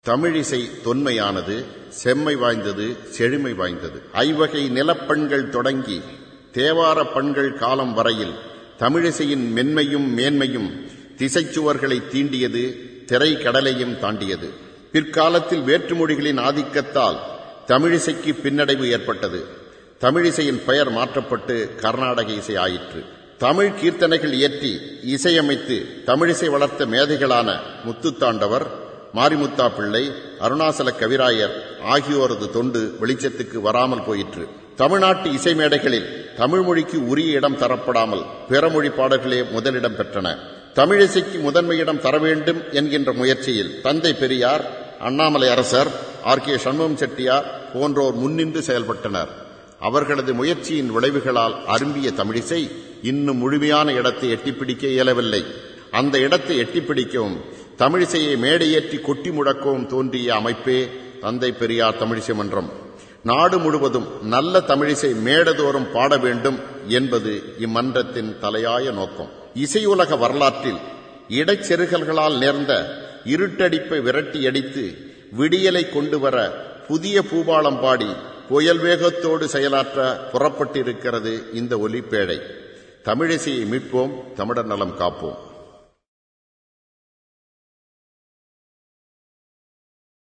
தமிழிசை தொன்மையானது செம்மை வாய்ந்தது செழுமை வாய்ந்தது ஐவகை நிலப்பண்கள் தொடங்கி தேவார பண்கள் காலம் வரையில் தமிழிசையின் மென்மையும் மேன்மையும் திசைச்சுவர்களை தீண்டியது திரை கடலையும் தாண்டியது பிற்காலத்தில் வேற்றுமொழிகளின் ஆதிக்கத்தால் தமிழிசைக்கு பின்னடைவு ஏற்பட்டது தமிழிசையின் பெயர் மாற்றப்பட்டு கர்நாடக இசை ஆயிற்று தமிழ் கீர்த்தனைகள் இயற்றி இசையமைத்து தமிழிசை வளர்த்த மேதைகளான முத்துத்தாண்டவர் மாரிமுத்தா பிள்ளை அருணாசல கவிராயர் ஆகியோரது தொண்டு வெளிச்சத்துக்கு வராமல் போயிற்று தமிழ்நாட்டு இசை மேடைகளில் தமிழ் மொழிக்கு உரிய இடம் தரப்படாமல் பிறமொழி பாடல்களே முதலிடம் பெற்றன தமிழிசைக்கு முதன்மை இடம் தர வேண்டும் என்கின்ற முயற்சியில் தந்தை பெரியார் அண்ணாமலை அரசர் ஆர் கே சண்முகம் செட்டியார் போன்றோர் முன்னின்று செயல்பட்டனர் அவர்களது முயற்சியின் விளைவுகளால் அரும்பிய தமிழிசை இன்னும் முழுமையான இடத்தை எட்டிப்பிடிக்க இயலவில்லை அந்த இடத்தை எட்டிப்பிடிக்கவும் தமிழிசையை மேடையேற்றி கொட்டி முழக்கவும் தோன்றிய அமைப்பே தந்தை பெரியார் தமிழிசை மன்றம் நாடு முழுவதும் நல்ல தமிழிசை மேடதோறும் பாட வேண்டும் என்பது இம்மன்றத்தின் தலையாய நோக்கம் இசையுலக வரலாற்றில் இடைச்செருகல்களால் நேர்ந்த இருட்டடிப்பை விரட்டி அடித்து விடியலை கொண்டு வர புதிய பூபாலம் பாடி புயல் வேகத்தோடு செயலாற்ற புறப்பட்டிருக்கிறது இந்த ஒலிப்பேழை தமிழிசையை மீட்போம் தமிழர் நலம் காப்போம்